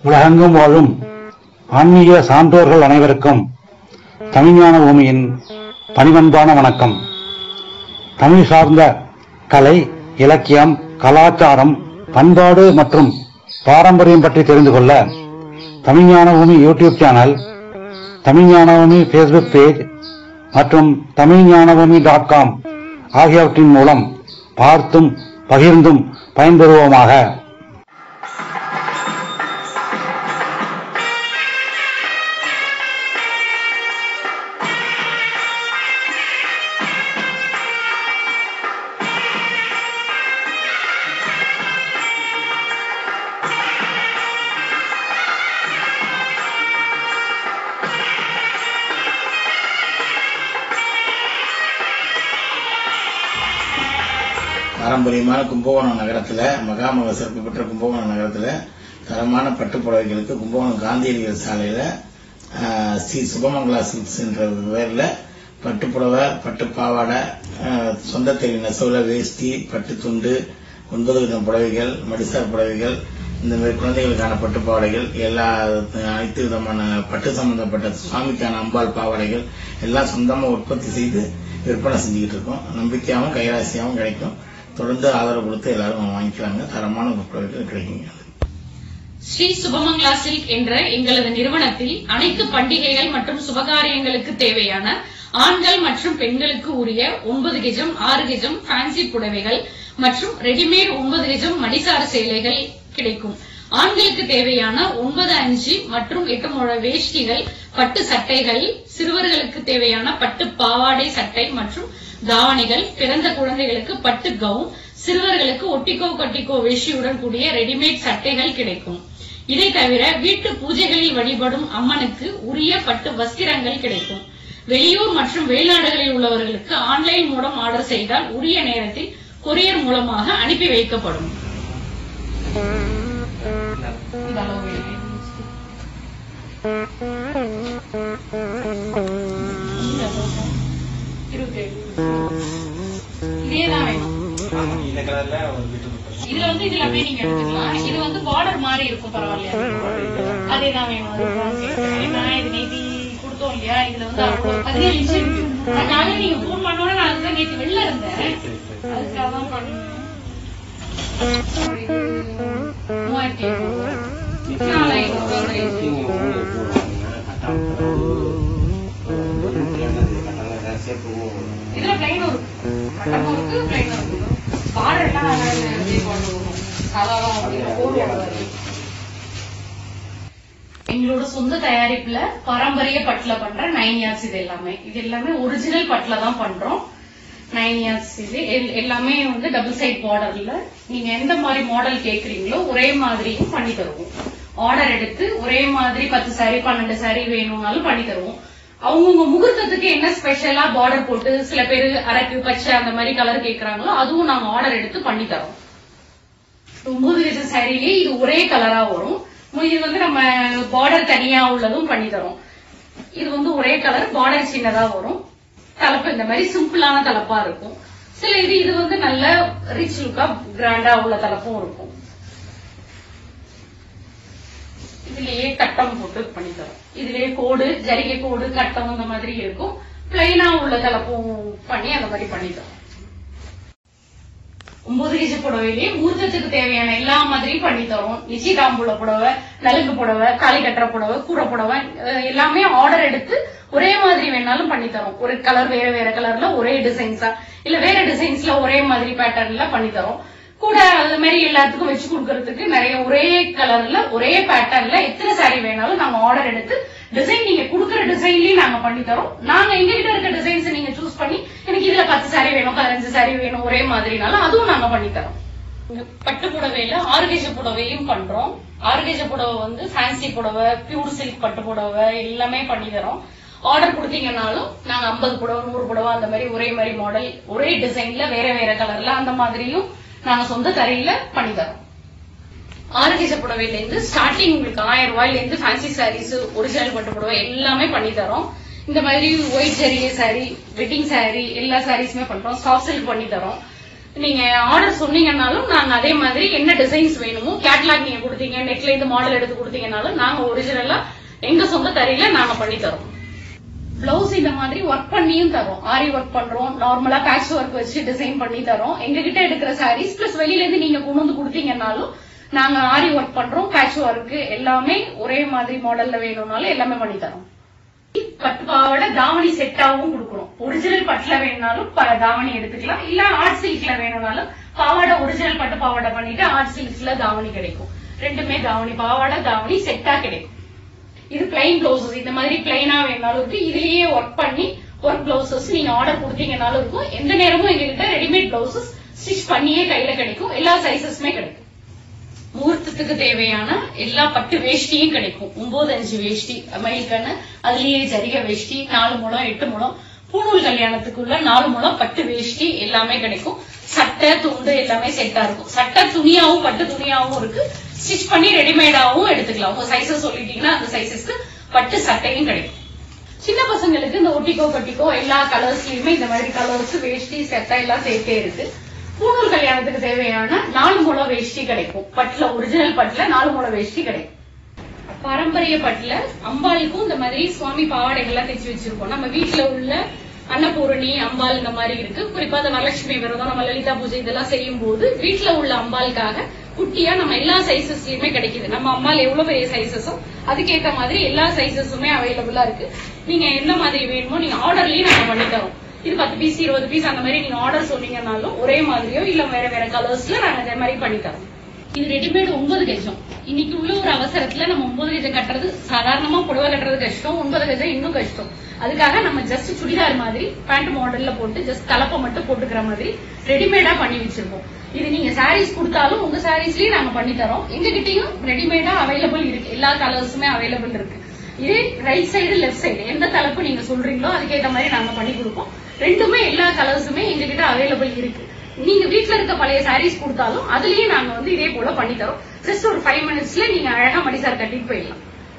உலகெங்கும் வாழும் ஆன்மீக சான்றோர்கள் அனைவருக்கும் தமிழ்ஞான பூமியின் பணிவன்பான வணக்கம் தமிழ் சார்ந்த கலை இலக்கியம் கலாச்சாரம் பண்பாடு மற்றும் பாரம்பரியம் பற்றி தெரிந்து கொள்ள தமிழ்ஞான பூமி யூடியூப் சேனல் தமிழ்ஞான பூமி ஃபேஸ்புக் பேஜ் மற்றும் தமிழ்ஞானபூமி டாட் காம் ஆகியவற்றின் மூலம் பார்த்தும் பகிர்ந்தும் பயன்பெறுவோமாக பாரம்பரியமான கும்பகோணம் நகரத்துல மகாமக சிறப்பு பெற்ற கும்பகோணம் நகரத்துல தரமான பட்டு புடவைகளுக்கு கும்பகோணம் காந்தியடிகள் சாலையில ஆஹ், ஸ்ரீ சுபமங்கலா சில்க்ஸ் என்ற பேர்ல பட்டு புடவை பட்டு பாவாடை ஆஹ், சொந்த தெரி நெசவுல வேஷ்டி பட்டு துண்டு ஒன்பது விதம் புடவைகள் மடிசார் புடவைகள் இந்த மாதிரி குழந்தைகளுக்கான பட்டு பாவாடைகள் எல்லா அனைத்து விதமான பட்டு சம்பந்தப்பட்ட சுவாமிக்கான அம்பாள் பாவாடைகள் எல்லாம் சொந்தமா உற்பத்தி செய்து விற்பனை செஞ்சுக்கிட்டு இருக்கோம் நம்பிக்கையாகவும் கைராசியாகவும் கிடைக்கும் தொடர்ந்து ஆதரவு கொடுத்து எல்லாரும் வாங்கிக்கிறாங்க தரமான புடவைகள் கிடைக்குங்க ஸ்ரீ சுபமங்களா சில்க் என்ற எங்களது நிறுவனத்தில் அனைத்து பண்டிகைகள் மற்றும் சுபகாரியங்களுக்கு தேவையான ஆண்கள் மற்றும் பெண்களுக்கு உரிய ஒன்பது கெஜம் ஆறு கெஜம் ஃபேன்சி புடவைகள் மற்றும் ரெடிமேட் ஒன்பது கெஜம் மடிசார் சேலைகள் கிடைக்கும் ஆண்களுக்கு தேவையான ஒன்பது அஞ்சு மற்றும் எட்டு முழ வேஷ்டிகள் பட்டு சட்டைகள் சிறுவர்களுக்கு தேவையான பட்டு பாவாடை சட்டை மற்றும் தாவணிகள் பிறந்த குழந்தைகளுக்கு பட்டு கவுன் சிறுவர்களுக்கு ஒட்டிக்கோ கட்டிக்கோ வேஷ்டியுடன் கூடிய ரெடிமேட் சட்டைகள் கிடைக்கும் இதை தவிர வீட்டு பூஜைகளில் வழிபடும் அம்மனுக்கு உரிய பட்டு வஸ்திரங்கள் கிடைக்கும் வெளியூர் மற்றும் வெளிநாடுகளில் உள்ளவர்களுக்கு ஆன்லைன் மூலம் ஆர்டர் செய்தால் உரிய நேரத்தில் கொரியர் மூலமாக அனுப்பி வைக்கப்படும் இந்த அளவு வேணும். இந்த அளவு. இருபத்தேழு. இதேதான் வேணும் இந்த கலர்ல இதுல வந்து இதுல அப்படியே நீங்க எடுத்துக்கலாம் இது வந்து பார்டர் மாதிரி இருக்கும் பரவாயில்லையா அதேதான் வேணும் அது தான் கேட்கிறேன். நான் இது நேத்தி கொடுத்தோம் இல்லையா இதுல வந்து அவ்வளவு பதினேழு இன்ச்சு இருக்கு அதனால நீங்க போன் பண்ணோட நான் அதுதான் நேத்து வெளில இருந்தேன் அதுக்காக தான் பண்ணேன் இது மூவாயிரத்தி ஐநூறு நாலாயிரம் ரூபாய் இதுல பிளைன் ஒரு கட்டமும் இருக்கு பிளைன் இருக்கு பார்டர் எல்லாம் நல்லா இது பண்ணுவோம் சாதாரண போடுவாங்க எங்களோட சொந்த தயாரிப்புல பாரம்பரிய பட்டுல பண்ற நைன் இயர்ஸ் இது எல்லாமே இது எல்லாமே ஒரிஜினல் பட்டுல தான் பண்றோம் நைன் இயர்ஸ் இது எல்- எல்லாமே வந்து டபுள் சைட் பார்டர்ல நீங்க எந்த மாதிரி மாடல் கேக்குறீங்களோ ஒரே மாதிரியும் பண்ணி தருவோம் ஆர்டர் எடுத்து ஒரே மாதிரி பத்து சாரி பன்னெண்டு சாரி வேணும்னாலும் பண்ணி தருவோம் அவங்கவுங்க முகூர்த்தத்துக்கு என்ன ஸ்பெஷலா பார்டர் போட்டு சில பேர் அரக்கு பச்சை அந்த மாதிரி கலர் கேக்குறாங்களோ அதுவும் நாங்க ஆர்டர் எடுத்து பண்ணி தரோம் ஒன்பது கஜம் சாரிலேயே இது ஒரே கலரா வரும் இது வந்து நம்ம பார்டர் தனியா உள்ளதும் பண்ணி தரோம் இது வந்து ஒரே கலர் பார்டர் சின்னதா வரும் தலைப்பு இந்த மாதிரி சிம்பிளான தலைப்பா இருக்கும் சில இது இது வந்து நல்ல ரிச் லுக்கா கிராண்டா உள்ள தலைப்பும் இருக்கும் இதுலயே கட்டம் போட்டு பண்ணி தரோம் இதுலயே கோடு ஜரிகை கோடு கட்டம் அந்த மாதிரி இருக்கும் பிளைனா உள்ள தலைப்பும் பண்ணி அந்த மாதிரி பண்ணி தரோம் ஒன்பது கீச புடவையிலேயே முகூர்த்தத்துக்கு தேவையான எல்லா மாதிரியும் பண்ணி தரோம் நிச்சயதாம்பூல புடவை நலுங்கு புடவை தாலி கட்டுற புடவை கூரை புடவை அஹ் எல்லாமே ஆர்டர் எடுத்து ஒரே மாதிரி வேணாலும் பண்ணி தரோம் ஒரு கலர் வேற வேற கலர்ல ஒரே டிசைன்ஸா இல்ல வேற டிசைன்ஸ்ல ஒரே மாதிரி பேட்டர்ன்ல பண்ணி தரோம் கூட அது மாதிரி எல்லாத்துக்கும் வச்சு கொடுக்கறதுக்கு நிறைய ஒரே கலர்ல ஒரே பேட்டர்ன்ல எத்தனை சாரி வேணாலும் நாங்க ஆர்டர் எடுத்து டிசைன் நீங்க கொடுக்குற டிசைன்லயும் நாங்க பண்ணி தரோம் நாங்க எங்க கிட்ட இருக்க டிசைன்ஸ் நீங்க சூஸ் பண்ணி எனக்கு இதுல பத்து சாரி வேணும் பதினஞ்சு சாரி வேணும் ஒரே மாதிரினாலும் அதுவும் நாங்க பண்ணி தரோம் இந்த பட்டு புடவையில ஆறுகேஜ புடவையும் பண்றோம் ஆறுகேஜ புடவை வந்து ஃபேன்சி புடவை பியூர் சில்க் பட்டு புடவை எல்லாமே பண்ணி தரோம் ஆர்டர் கொடுத்தீங்கன்னாலும் நாங்க ஐம்பது புடவை நூறு புடவை அந்த மாதிரி ஒரே மாதிரி மாடல் ஒரே டிசைன்ல வேற வேற கலர்ல அந்த மாதிரியும் நாங்க சொந்த தரையில பண்ணி தரோம் ஆறுகேஜ புடவையில இருந்து ஸ்டார்டிங் உங்களுக்கு ஆயிரம் ரூபாயில இருந்து ஃபேன்சி சாரீஸ் ஒரிஜினல் பட்டு புடவை எல்லாமே பண்ணி தரோம் இந்த மாதிரி ஒயிட் ஜரிகை சாரி வெட்டிங் சாரி எல்லா சாரீஸுமே பண்றோம் சாஃப்ட் சில்க் பண்ணி தரோம் நீங்க ஆர்டர் சொன்னீங்கன்னாலும் நாங்க அதே மாதிரி என்ன டிசைன்ஸ் வேணுமோ கேட்லாக் நீங்க கொடுத்தீங்க நெட்ல இருந்து மாடல் எடுத்து கொடுத்தீங்கன்னாலும் நாங்க ஒரிஜினலா எங்க சொந்த தரையில நாங்க பண்ணி தரோம் பிளவுஸ் இந்த மாதிரி ஒர்க் பண்ணியும் தரோம் ஆரி ஒர்க் பண்றோம் நார்மலா பேட்ச் ஒர்க் வச்சு டிசைன் பண்ணி தரோம் எங்க கிட்ட எடுக்கிற சாரீஸ் பிளஸ் வெளியில இருந்து நீங்க கொண்டு வந்து கொடுத்தீங்கன்னாலும் நாங்க ஆரி ஒர்க் பண்றோம் பேட்ச் ஒர்க் எல்லாமே ஒரே மாதிரி மாடல்ல வேணும்னாலும் எல்லாமே பண்ணி தரோம் பட்டு பாவாடை தாவணி செட்டாவும் கொடுக்குறோம் ஒரிஜினல் பட்டுல வேணும்னாலும் ப- தாவணி எடுத்துக்கலாம் இல்ல ஆர்ட் சில்க்ல வேணும்னாலும் பாவாடை ஒரிஜினல் பட்டு பாவாடை பண்ணிட்டு ஆர்ட் சில்க்ஸ்ல தாவணி கிடைக்கும் ரெண்டுமே தாவணி பாவாடை தாவணி செட்டா கிடைக்கும் இது பிளைன் பிளவுசஸ் இந்த மாதிரி பிளைனா வேணாலும் இருக்கு இதுலயே ஒர்க் பண்ணி ஒர்க் பிளவுசஸ் நீங்க ஆர்டர் கொடுத்தீங்கனாலும் இருக்கும் எந்த நேரமும் எங்ககிட்ட ரெடிமேட் பிளவுசஸ் ஸ்டிச் பண்ணியே கையில கிடைக்கும் எல்லா சைசஸுமே கிடைக்கும் முகூர்த்தத்துக்கு தேவையான எல்லா பட்டு வேஷ்டியும் கிடைக்கும் ஒன்பது அஞ்சு வேஷ்டி மயில்கண்ணு அதுலயே ஜரிகை வேஷ்டி நாலு முழம் எட்டு முழம் பூணூல் கல்யாணத்துக்குள்ள நாலு முழம் பட்டு வேஷ்டி எல்லாமே கிடைக்கும் சட்டை துண்டு எல்லாமே செட்டா இருக்கும் சட்டை துணியாவும் பட்டு துணியாவும் இருக்கு ஸ்டிச் பண்ணி ரெடிமேடாவும் எடுத்துக்கலாம் உங்க சைஸஸ் சொல்லிட்டீங்கன்னா அந்த சைஸஸ்க்கு பட்டு சட்டையும் கிடைக்கும் சின்ன பசங்களுக்கு இந்த ஒட்டிக்கோ பட்டிக்கோ எல்லா கலர்ஸ்லயுமே இந்த மாதிரி கலர்ஸ் வேஷ்டி சட்டை எல்லாம் சேர்த்தே இருக்கு பூணூல் கல்யாணத்துக்கு தேவையான நாலு முழம் வேஷ்டி கிடைக்கும் பட்டுல ஒரிஜினல் பட்டுல நாலு முழம் வேஷ்டி கிடைக்கும் பாரம்பரிய பட்டுல அம்பாளுக்கும் இந்த மாதிரி சுவாமி பாவாடைகள்லாம் தைச்சு வச்சிருக்கோம் நம்ம வீட்டுல உள்ள அன்னபூரணி அம்பாள் இந்த மாதிரி இருக்கு குறிப்பா இந்த வரலட்சுமி விரதம் நம்ம லலிதா பூஜை இதெல்லாம் செய்யும் போது வீட்டுல உள்ள அம்பாளுக்காக குட்டியா நம்ம எல்லா சைசஸ்லயுமே கிடைக்குது நம்ம அம்பாள் எவ்வளவு பெரிய சைசஸோ அதுக்கேத்த மாதிரி எல்லா சைசஸுமே அவைலபிளா இருக்கு நீங்க எந்த மாதிரி வேணுமோ நீங்க ஆர்டர்லயும் நாங்க பண்ணி தரோம் இது பத்து பீஸ் இருபது பீஸ் அந்த மாதிரி நீங்க ஆர்டர் சொன்னீங்கன்னாலும் ஒரே மாதிரியோ இல்ல வேற வேற கலர்ஸ்ல நாங்க அதே மாதிரி பண்ணி தரோம் இது ரெடிமேட் ஒன்பது கஜம் இன்னைக்கு உள்ள ஒரு அவசரத்துல நம்ம ஒன்பது கஜம் கட்டுறது சாதாரணமா புடவை கட்டுறது கஷ்டம் ஒன்பது கஜம் இன்னும் கஷ்டம் அதுக்காக நம்ம ஜஸ்ட் சுடிதார் மாதிரி பேண்ட் மாடல்ல போட்டு ஜஸ்ட் கலப்பை மட்டும் போட்டுக்கிற மாதிரி ரெடிமேடா பண்ணி வச்சிருக்கோம் இது நீங்க சாரீஸ் கொடுத்தாலும் உங்க சாரீஸ்லயே நாங்க பண்ணி தரோம் எங்க கிட்டயும் ரெடிமேடா அவைலபிள் இருக்கு எல்லா கலர்ஸுமே அவைலபிள் இருக்கு இதே ரைட் சைடு லெஃப்ட் சைடு எந்த தலைப்பு நீங்க சொல்றீங்களோ அதுக்கேத்த மாதிரி நாங்க பண்ணி கொடுப்போம் ரெண்டுமே எல்லா கலர்ஸுமே எங்க கிட்ட அவைலபிள் இருக்கு நீங்க வீட்ல இருக்க பழைய சாரீஸ் கொடுத்தாலும் அதுலயே நாங்க வந்து இதே போல பண்ணி தரோம் ஜஸ்ட் ஒரு ஃபைவ் மினிட்ஸ்ல நீங்க அழகா மடிசார் கட்டிட்டு போயிடலாம்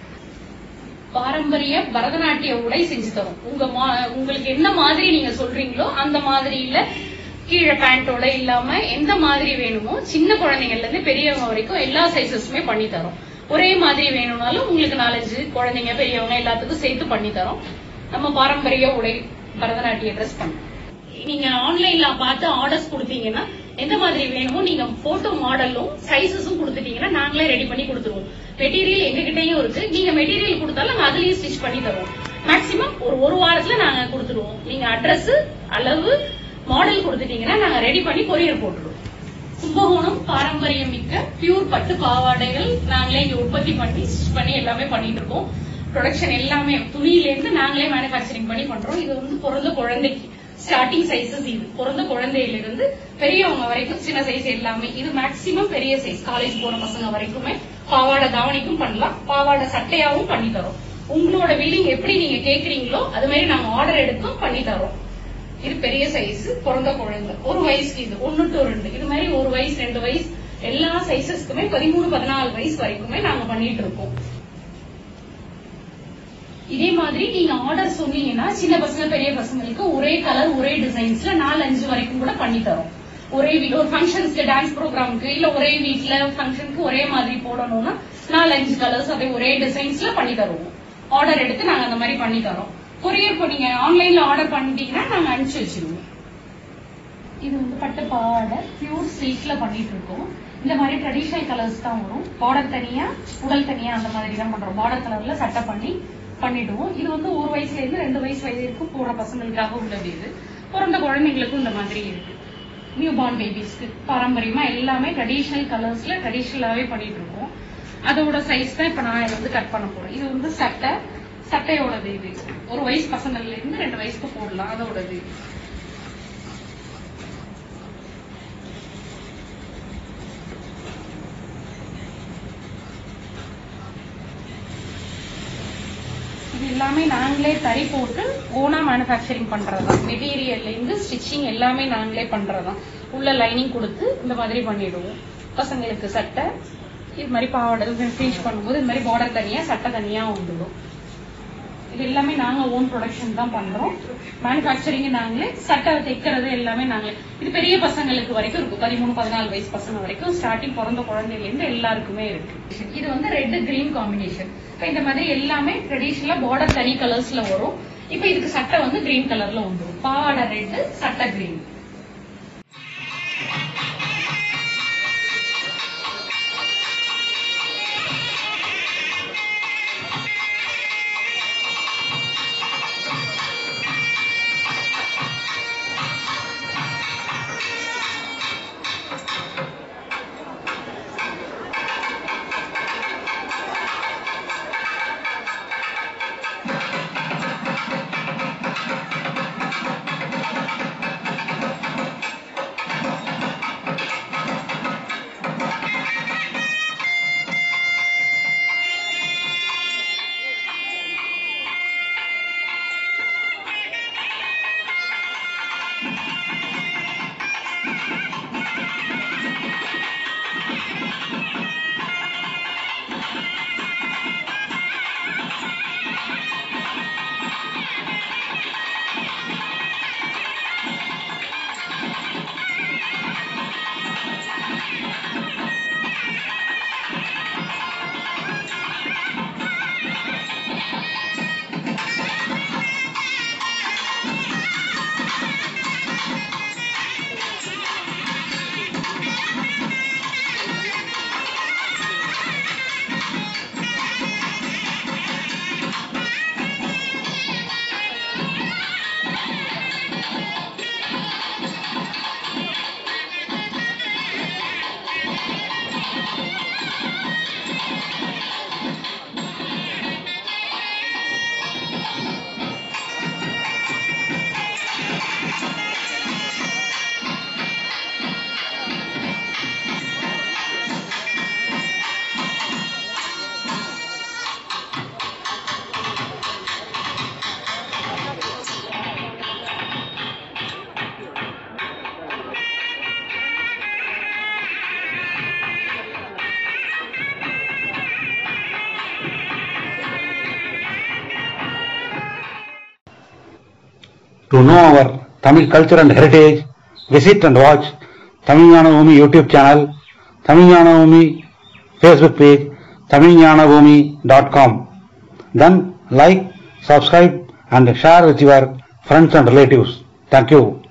பாரம்பரிய பரதநாட்டிய உடை செஞ்சு தரும் உங்க மா- உங்களுக்கு என்ன மாதிரி நீங்க சொல்றீங்களோ அந்த மாதிரியில கீழே பேண்டோட இல்லாம எந்த மாதிரி வேணுமோ சின்ன குழந்தைங்கள்ல இருந்து பெரியவங்க வரைக்கும் எல்லா சைசஸுமே பண்ணி தரோம் ஒரே மாதிரி வேணும்னாலும் உங்களுக்கு நாலஞ்சு குழந்தைங்க பெரியவங்க எல்லாத்துக்கும் சேர்த்து பண்ணி தரோம் நம்ம பாரம்பரிய உடை பரதநாட்டிய ட்ரெஸ் பண்ணோம் நீங்க ஆன்லைன்ல பார்த்து ஆர்டர்ஸ் கொடுத்தீங்கன்னா எந்த மாதிரி வேணுமோ நீங்க போட்டோ மாடலும் சைஸஸும் கொடுத்துட்டீங்கன்னா நாங்களே ரெடி பண்ணி கொடுத்துருவோம் மெட்டீரியல் எங்க கிட்டயும் இருக்கு நீங்க மெட்டீரியல் கொடுத்தாலும் நாங்க அதுலயும் ஸ்டிச் பண்ணி தருவோம் மேக்ஸிமம் ஒரு ஒரு வாரத்துல நாங்க கொடுத்துருவோம் நீங்க அட்ரஸ் அளவு மாடல் கொடுத்துட்டீங்கன்னா நாங்க ரெடி பண்ணி கொரியர் போட்டுருவோம் கும்பகோணம் பாரம்பரியம் மிக்க பியூர் பட்டு பாவாடைகள் நாங்களே இங்க உற்பத்தி பண்ணி ஸ்டிச் பண்ணி எல்லாமே பண்ணிட்டு இருக்கோம் ப்ரொடக்ஷன் எல்லாமே துணியில இருந்து நாங்களே மேனுஃபேக்சரிங் பண்ணி பண்றோம் இது வந்து பிறந்த குழந்தைக்கு ஸ்டார்டிங் சைஸஸ் இது பிறந்த குழந்தையில இருந்து பெரியவங்க வரைக்கும் சின்ன சைஸ் எல்லாமே இது மேக்ஸிமம் பெரிய சைஸ் காலேஜ் போற பசங்க வரைக்குமே பாவாடை தாவணிக்கும் பண்ணலாம் பாவாடை சட்டையாவும் பண்ணி தரோம் உங்களோட வில்லிங் எப்படி நீங்க கேக்குறீங்களோ அது மாதிரி நாங்க ஆர்டர் எடுத்தும் பண்ணி தரோம் இது பெரிய சைஸ் பிறந்த குழந்தை ஒரு வயசுக்கு இது ஒன்னு டு ரெண்டு இது மாதிரி ஒரு வயசு ரெண்டு வயசு எல்லா சைசஸ்க்குமே பதிமூணு பதினாலு வயசு வரைக்குமே நாங்க பண்ணிட்டு இருக்கோம் இதே மாதிரி நீங்க ஆர்டர் சொன்னீங்கன்னா சின்ன பசங்க பெரிய பசங்களுக்கு ஒரே கலர் ஒரே டிசைன்ஸ்ல நாலு அஞ்சு வரைக்கும் கூட பண்ணி தரோம் ஒரே வீடு ஒரு ஃபங்க்ஷன்ஸ்க்கு டான்ஸ் ப்ரோக்ராமுக்கு இல்ல ஒரே வீட்ல ஃபங்க்ஷனுக்கு ஒரே மாதிரி போடணும்னா நாலு அஞ்சு கலர்ஸ் அதே ஒரே டிசைன்ஸ்ல பண்ணி தருவோம் ஆர்டர் எடுத்து நாங்க அந்த மாதிரி பண்ணி தரோம் கொரியர் இப்போ நீங்க ஆன்லைன்ல ஆர்டர் பண்ணிட்டீங்கன்னா நாங்க அனுப்பிச்சு வச்சிருவோம் இது வந்து பட்டு பாவாடை பியூர் சில்க்ல பண்ணிட்டு இருக்கோம் இந்த மாதிரி ட்ரெடிஷனல் கலர்ஸ் தான் வரும் பார்டர் தனியா உடல் தனியா அந்த மாதிரி தான் பண்றோம் பார்டர் கலர்ல சட்டை பண்ணி பண்ணிடுவோம் இது வந்து ஒரு வயசுல இருந்து ரெண்டு வயசு வரைக்கும் போற பசங்களுக்காக உள்ளது இது பிறந்த குழந்தைங்களுக்கும் இந்த மாதிரி இருக்கு நியூ பார்ன் பேபிஸ்க்கு பாரம்பரியமா எல்லாமே ட்ரெடிஷனல் கலர்ஸ்ல ட்ரெடிஷனலாவே பண்ணிட்டு இருக்கோம் அதோட சைஸ் தான் இப்ப நான் இதை வந்து கட் பண்ண போறேன் இது வந்து சட்டை சட்டையோடது இது ஒரு வயசு பசங்கள்ல இருந்து ரெண்டு வயசுக்கு போடலாம் அதோடது இது எல்லாமே நாங்களே தறி போட்டு ஓனா மேனுஃபேக்சரிங் பண்றதுதான் மெட்டீரியல்ல இருந்து ஸ்டிச்சிங் எல்லாமே நாங்களே பண்றதுதான் உள்ள லைனிங் கொடுத்து இந்த மாதிரி பண்ணிடுவோம் பசங்களுக்கு சட்டை இது மாதிரி பாவாடை ஃபினிஷ் பண்ணும்போது இது மாதிரி பார்டர் தனியா சட்டை தனியா வந்துடும் இது எல்லாமே நாங்க ஓன் ப்ரொடக்ஷன் தான் பண்றோம் மேனுஃபேக்சரிங் நாங்களே சட்டை தைக்கிறது எல்லாமே நாங்களே இது பெரிய பசங்களுக்கு வரைக்கும் இருக்கு பதிமூணு பதினாலு வயசு பசங்க வரைக்கும் ஸ்டார்டிங் பிறந்த குழந்தையில இருந்து எல்லாருக்குமே இருக்கு இது வந்து ரெட் கிரீன் காம்பினேஷன் இப்ப இந்த மாதிரி எல்லாமே ட்ரெடிஷனலா பார்டர் தனி கலர்ஸ்ல வரும் இப்ப இதுக்கு சட்டை வந்து கிரீன் கலர்ல வந்துடும் பாவாடை ரெட் சட்டை green To know our Tamil culture and heritage, visit and watch Tamilnana Bhumi YouTube channel, Tamilnana Bhumi Facebook page, tamilnanabhumi.com. Then like, subscribe and share with your friends and relatives. Thank you.